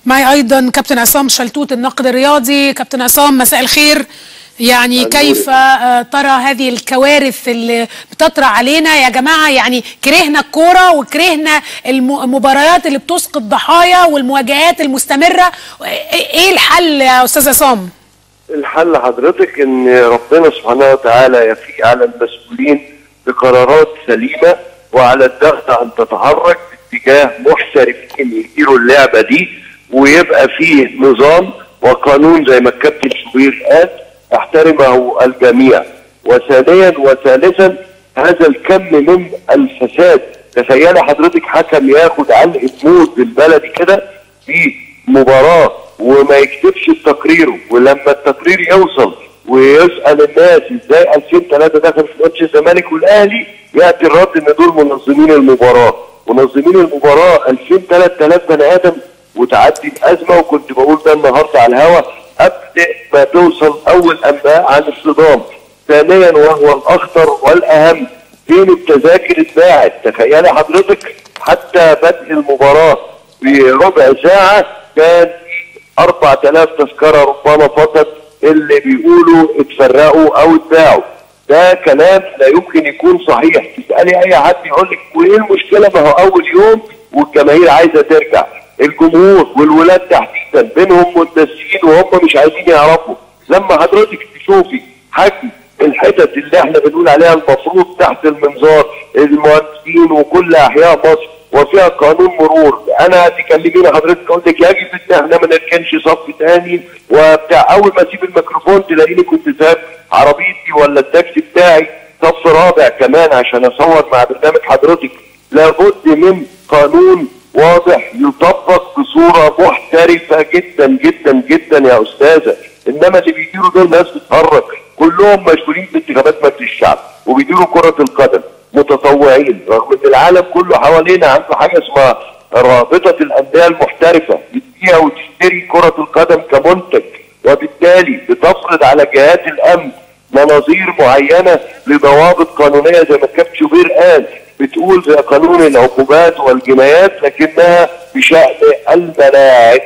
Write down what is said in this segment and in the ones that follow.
معي ايضا كابتن عصام شلتوت الناقد الرياضي كابتن عصام مساء الخير يعني كيف آه، ترى هذه الكوارث اللي بتطرأ علينا يا جماعة يعني كرهنا الكورة وكرهنا الم- المباريات اللي بتسقط ضحايا والمواجهات المستمرة ايه الحل يا استاذ عصام؟ الحل حضرتك ان ربنا سبحانه وتعالى يفيق على المسؤولين بقرارات سليمه وعلى الدولة ان تتحرك باتجاه محترفين يديروا اللعبه دي ويبقى فيه نظام وقانون زي ما الكابتن شوبير قال يحترمه الجميع وثانيا وثالثا هذا الكم من الفساد تخيل حضرتك حكم ياخد علقه موت بالبلدي كده في مباراه وما يكتبش تقريره ولما التقرير يوصل ويسال الناس ازاي 2003 دخل في ماتش الزمالك والاهلي ياتي الرد ان دول منظمين المباراه منظمين المباراه 2000 3000 بني ادم وتعدي الازمه وكنت بقول ده النهارده على الهوا قبل ما توصل اول انباء عن الصدام ثانيا وهو الاخطر والاهم فين التذاكر اتباعت تخيلي حضرتك حتى بدء المباراه بربع ساعه كان 4000 تذكره ربما فقط اللي بيقولوا اتفرقوا او اتباعوا ده كلام لا يمكن يكون صحيح تسالي اي حد يقول لك وايه المشكله ما هو اول يوم والجماهير عايزه ترجع الجمهور والولاد تحديدا بينهم مندسين وهم مش عايزين يعرفوا لما حضرتك تشوفي حجم الحتت اللي احنا بنقول عليها المفروض تحت المنظار المهندسين وكل احياء مصر وفيها قانون مرور انا تكلميني حضرتك اقول لك يجب ان احنا ما نركنش صف تاني وبتاع اول ما اسيب الميكروفون تلاقيني كنت ساب عربيتي ولا التاكسي بتاعي صف رابع كمان عشان اصور مع برنامج حضرتك لابد من قانون واضح يطبق بصوره محترفه جدا جدا جدا يا استاذه انما اللي بيديروا دول ناس بتتهرج كلهم مشغولين بانتخابات مجلس الشعب وبيديروا كره القدم متطوعين رغم ان العالم كله حوالينا عنده حاجه اسمها رابطه الانديه المحترفه بتبيع وتشتري كره القدم كمنتج وبالتالي بتفرض على جهات الامن مناظير معينه لضوابط قانونيه زي ما الكابتن شوبير قال بتقول زي قانون العقوبات والجنايات لكنها بشان الملاعب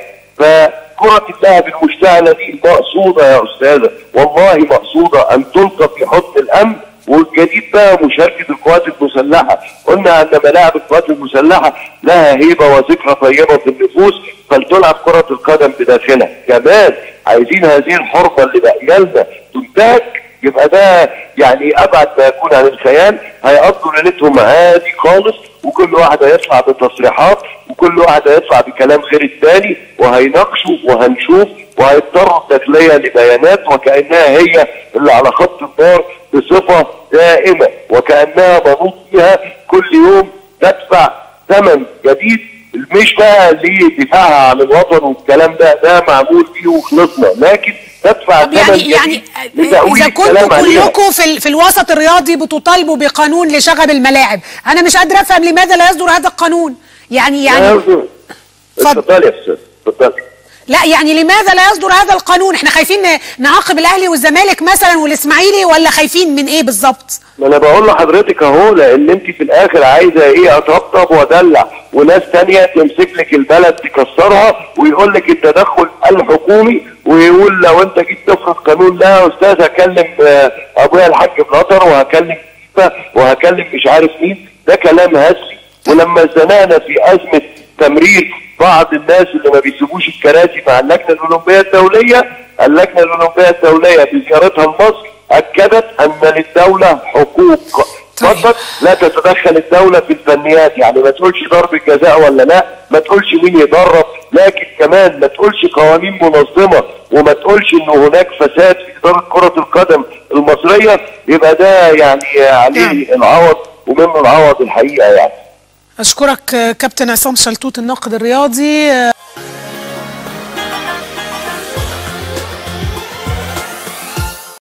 فكرة اللعب المشتعلة دي مقصودة يا أستاذة والله مقصودة أن تلقى في حضن الأمن والجديد بقى مشاركة القوات المسلحة قلنا أن ملاعب القوات المسلحة لها هيبة وذكرى طيبة في النفوس فلتلعب كرة القدم بداخلها كمان عايزين هذه الحرمة اللي باقية لنا تنتهك يبقى ده يعني ابعد ما يكون عن الخيال هيقضوا ليلتهم عادي خالص وكل واحد هيطلع بتصريحات وكل واحد هيطلع بكلام غير الثاني وهيناقشوا وهنشوف وهيضطروا الداخليه لبيانات وكانها هي اللي على خط النار بصفه دائمه وكانها منوط فيها كل يوم تدفع ثمن جديد مش بقى لدفاعها عن الوطن والكلام ده ده معمول فيه وخلصنا لكن تدفع طب يعني يعني اذا كنتوا كلكم في ال- في الوسط الرياضي بتطالبوا بقانون لشغب الملاعب انا مش قادره افهم لماذا لا يصدر هذا القانون يعني يعني اتفضل. اتفضلي يا استاذ اتفضلي لا يعني لماذا لا يصدر هذا القانون احنا خايفين ن- نعاقب الاهلي والزمالك مثلا والاسماعيلي ولا خايفين من ايه بالظبط ما انا بقول لحضرتك اهو لان انت في الاخر عايزه ايه اطبطب وادلع وناس تانية تمسك لك البلد تكسرها ويقول لك التدخل الحكومي ويقول لو انت جيت تفرض قانون لا يا استاذ هكلم آه، ابويا الحاج بلطر وهكلم فيفا وهكلم مش عارف مين ده كلام هزلي ولما زنقنا في ازمه تمرير بعض الناس اللي ما بيسيبوش الكراسي مع اللجنه الاولمبيه الدوليه اللجنه الاولمبيه الدوليه بزيارتها لمصر اكدت ان للدوله حقوق فقط لا تتدخل الدوله في الفنيات يعني ما تقولش ضرب الجزاء ولا لا ما تقولش مين يدرب لكن كمان ما تقولش قوانين منظمه وما تقولش ان هناك فساد في اداره كره القدم المصريه يبقى ده يعني عليه العوض ومنه العوض الحقيقه يعني اشكرك آه، كابتن عصام شلتوت الناقد الرياضي